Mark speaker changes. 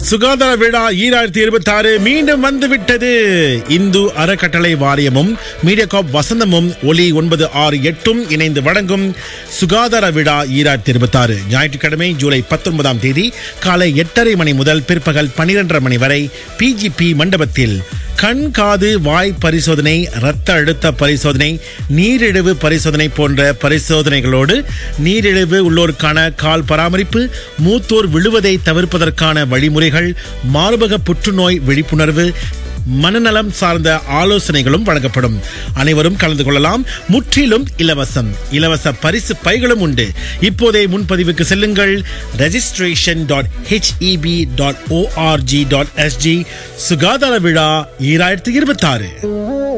Speaker 1: சுகாதார விழா ஈராயிரத்தி இருபத்தி ஆறு மீண்டும் வந்து விட்டது இந்து அறக்கட்டளை வாரியமும் மீடியாகாப் வசந்தமும் ஒலி ஒன்பது ஆறு எட்டும் இணைந்து வழங்கும் சுகாதார விழா ஈராயிரத்தி இருபத்தி ஆறு ஞாயிற்றுக்கிழமை ஜூலை பத்தொன்பதாம் தேதி காலை எட்டரை மணி முதல் பிற்பகல் பனிரெண்டரை மணி வரை பிஜிபி மண்டபத்தில் கண் காது வாய் பரிசோதனை இரத்த அழுத்த பரிசோதனை நீரிழிவு பரிசோதனை போன்ற பரிசோதனைகளோடு நீரிழிவு உள்ளோருக்கான கால் பராமரிப்பு மூத்தோர் விழுவதை தவிர்ப்பதற்கான வழிமுறைகள் மார்பக புற்றுநோய் விழிப்புணர்வு மனநலம் சார்ந்த ஆலோசனைகளும் வழங்கப்படும் அனைவரும் கலந்து கொள்ளலாம் முற்றிலும் இலவசம் இலவச பரிசு பைகளும் உண்டு இப்போதே முன்பதிவுக்கு செல்லுங்கள் registration dot HEP dot ORG dot SG சுகாதார விழா ஈராயிரத்தி இருபத்தி ஆறு